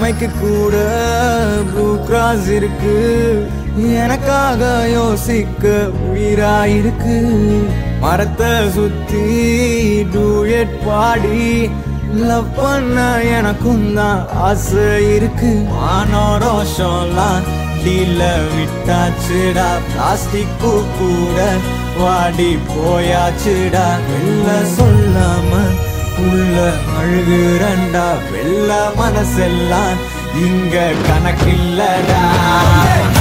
நாய்க்கு கூட blue cross இருக்கு எனக்காக யோசிக்க உயிரா இருக்கு மரத்தை சுத்தி டூயட் பாடி லவ் பண்ண எனக்கும் தான் ஆசை இருக்கு மானோரோஷம்லாம் டீல விட்டாச்சுடா பிளாஸ்டிக் பூ கூட வாடி போயாச்சுடா வெளில சொல்லாம உள்ள அழுகுறண்டா வெள்ள மனசெல்லாம் இங்க கணக்கில்லடா